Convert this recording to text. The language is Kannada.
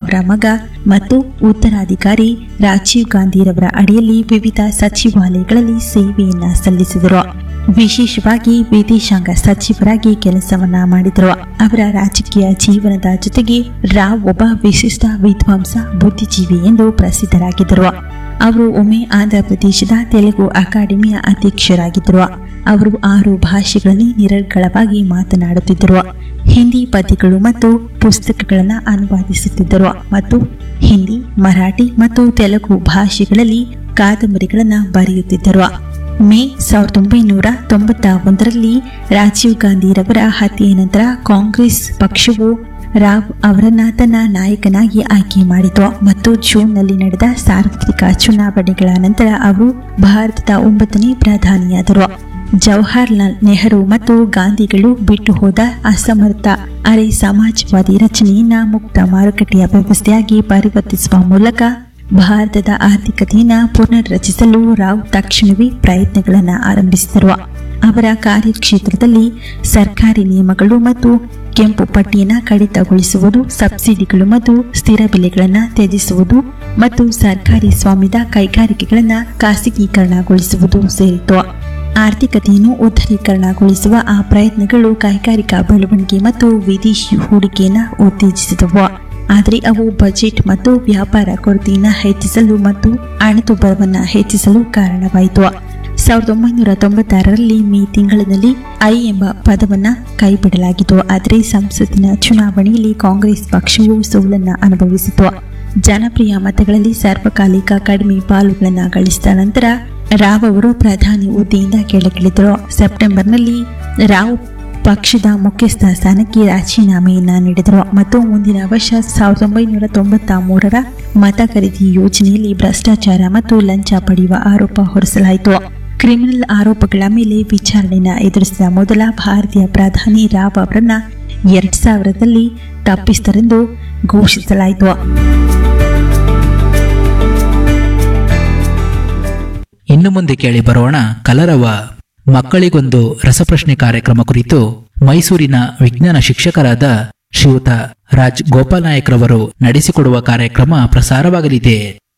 ಅವರ ಮಗ ಮತ್ತು ಉತ್ತರಾಧಿಕಾರಿ ರಾಜೀವ್ ಗಾಂಧಿರವರ ಅಡಿಯಲ್ಲಿ ವಿವಿಧ ಸಚಿವಾಲಯಗಳಲ್ಲಿ ಸೇವೆಯನ್ನ ಸಲ್ಲಿಸಿದರು ವಿಶೇಷವಾಗಿ ವಿದೇಶಾಂಗ ಸಚಿವರಾಗಿ ಕೆಲಸವನ್ನ ಮಾಡಿದರು ಅವರ ರಾಜಕೀಯ ಜೀವನದ ಜೊತೆಗೆ ರಾವ್ ಒಬ್ಬ ವಿಶಿಷ್ಟ ವಿದ್ವಾಂಸ ಬುದ್ಧಿಜೀವಿ ಎಂದು ಪ್ರಸಿದ್ಧರಾಗಿದ್ದರು ಅವರು ಒಮ್ಮೆ ಆಂಧ್ರಪ್ರದೇಶದ ತೆಲುಗು ಅಕಾಡೆಮಿಯ ಅಧ್ಯಕ್ಷರಾಗಿದ್ದರು ಅವರು ಆರು ಭಾಷೆಗಳಲ್ಲಿ ನಿರರ್ಗಳವಾಗಿ ಮಾತನಾಡುತ್ತಿದ್ದರು ಹಿಂದಿ ಪದ್ಯಗಳು ಮತ್ತು ಪುಸ್ತಕಗಳನ್ನು ಅನುವಾದಿಸುತ್ತಿದ್ದರು ಮತ್ತು ಹಿಂದಿ ಮರಾಠಿ ಮತ್ತು ತೆಲುಗು ಭಾಷೆಗಳಲ್ಲಿ ಕಾದಂಬರಿಗಳನ್ನು ಬರೆಯುತ್ತಿದ್ದರು ಮೇ ಸಾವಿರದ ಒಂಬೈನೂರ ತೊಂಬತ್ತ ಒಂದರಲ್ಲಿ ರಾಜೀವ್ ಗಾಂಧಿರವರ ಹತ್ಯೆಯ ನಂತರ ಕಾಂಗ್ರೆಸ್ ಪಕ್ಷವು ರಾವ್ ಅವರನ್ನ ತನ್ನ ನಾಯಕನಾಗಿ ಆಯ್ಕೆ ಮಾಡಿತು ಮತ್ತು ಜೂನ್ನಲ್ಲಿ ನಡೆದ ಸಾರ್ವತ್ರಿಕ ಚುನಾವಣೆಗಳ ನಂತರ ಅವರು ಭಾರತದ ಒಂಬತ್ತನೇ ಪ್ರಧಾನಿಯಾದರು ಜವಾಹರ್ಲಾಲ್ ನೆಹರು ಮತ್ತು ಗಾಂಧಿಗಳು ಬಿಟ್ಟು ಹೋದ ಅಸಮರ್ಥ ಅರೆ ಸಮಾಜವಾದಿ ರಚನೆಯನ್ನ ಮುಕ್ತ ಮಾರುಕಟ್ಟೆಯ ವ್ಯವಸ್ಥೆಯಾಗಿ ಪರಿವರ್ತಿಸುವ ಮೂಲಕ ಭಾರತದ ಆರ್ಥಿಕತೆಯನ್ನು ಪುನರ್ರಚಿಸಲು ರಾವ್ ತಕ್ಷಣವೇ ಪ್ರಯತ್ನಗಳನ್ನು ಆರಂಭಿಸಿದರು ಅವರ ಕಾರ್ಯಕ್ಷೇತ್ರದಲ್ಲಿ ಸರ್ಕಾರಿ ನಿಯಮಗಳು ಮತ್ತು ಕೆಂಪು ಪಟ್ಟಿಯನ್ನು ಕಡಿತಗೊಳಿಸುವುದು ಸಬ್ಸಿಡಿಗಳು ಮತ್ತು ಸ್ಥಿರ ಬೆಲೆಗಳನ್ನು ತ್ಯಜಿಸುವುದು ಮತ್ತು ಸರ್ಕಾರಿ ಸ್ವಾಮ್ಯದ ಕೈಗಾರಿಕೆಗಳನ್ನು ಖಾಸಗೀಕರಣಗೊಳಿಸುವುದು ಸೇರಿತು ಆರ್ಥಿಕತೆಯನ್ನು ಉದಾರೀಕರಣಗೊಳಿಸುವ ಆ ಪ್ರಯತ್ನಗಳು ಕೈಗಾರಿಕಾ ಬೆಳವಣಿಗೆ ಮತ್ತು ವಿದೇಶಿ ಹೂಡಿಕೆಯನ್ನು ಉತ್ತೇಜಿಸಿದವು ಆದರೆ ಅವು ಬಜೆಟ್ ಮತ್ತು ವ್ಯಾಪಾರ ಕೊರತೆಯನ್ನು ಹೆಚ್ಚಿಸಲು ಮತ್ತು ಹಣದುಬ್ಬರವನ್ನು ಹೆಚ್ಚಿಸಲು ಕಾರಣವಾಯಿತು ಸಾವಿರದ ಒಂಬೈನೂರ ತೊಂಬತ್ತಾರರಲ್ಲಿ ಮೇ ತಿಂಗಳಿನಲ್ಲಿ ಐ ಎಂಬ ಪದವನ್ನ ಕೈಬಿಡಲಾಗಿತ್ತು ಆದರೆ ಸಂಸತ್ತಿನ ಚುನಾವಣೆಯಲ್ಲಿ ಕಾಂಗ್ರೆಸ್ ಪಕ್ಷವು ಸೋಲನ್ನ ಅನುಭವಿಸಿತು ಜನಪ್ರಿಯ ಮತಗಳಲ್ಲಿ ಸಾರ್ವಕಾಲಿಕ ಕಡಿಮೆ ಪಾಲುಗಳನ್ನು ಗಳಿಸಿದ ನಂತರ ರಾವ್ ಅವರು ಪ್ರಧಾನಿ ಹುದ್ದೆಯಿಂದ ಕೆಳಗಿಳಿದರು ಸೆಪ್ಟೆಂಬರ್ನಲ್ಲಿ ರಾವ್ ಪಕ್ಷದ ಮುಖ್ಯಸ್ಥ ಸ್ಥಾನಕ್ಕೆ ರಾಜೀನಾಮೆಯನ್ನ ನೀಡಿದರು ಮತ್ತು ಮುಂದಿನ ವರ್ಷ ಸಾವಿರದ ಒಂಬೈನೂರ ತೊಂಬತ್ತ ಮೂರರ ಮತ ಖರೀದಿ ಯೋಜನೆಯಲ್ಲಿ ಭ್ರಷ್ಟಾಚಾರ ಮತ್ತು ಲಂಚ ಪಡೆಯುವ ಆರೋಪ ಹೊರಿಸಲಾಯಿತು ಕ್ರಿಮಿನಲ್ ಆರೋಪಗಳ ಮೇಲೆ ವಿಚಾರಣೆಯನ್ನು ಎದುರಿಸಿದ ಮೊದಲ ಭಾರತೀಯ ಪ್ರಧಾನಿ ರಾವ್ ಅವರನ್ನ ಎರಡ್ ಸಾವಿರದಲ್ಲಿ ತಪ್ಪಿಸ್ತರೆಂದು ಘೋಷಿಸಲಾಯಿತು ಇನ್ನು ಮುಂದೆ ಕೇಳಿ ಬರೋಣ ಕಲರವ ಮಕ್ಕಳಿಗೊಂದು ರಸಪ್ರಶ್ನೆ ಕಾರ್ಯಕ್ರಮ ಕುರಿತು ಮೈಸೂರಿನ ವಿಜ್ಞಾನ ಶಿಕ್ಷಕರಾದ ಶ್ರೀಯುತ ರಾಜ್ ಗೋಪಾಲ್ ನಾಯಕ್ ರವರು ನಡೆಸಿಕೊಡುವ ಕಾರ್ಯಕ್ರಮ ಪ್ರಸಾರವಾಗಲಿದೆ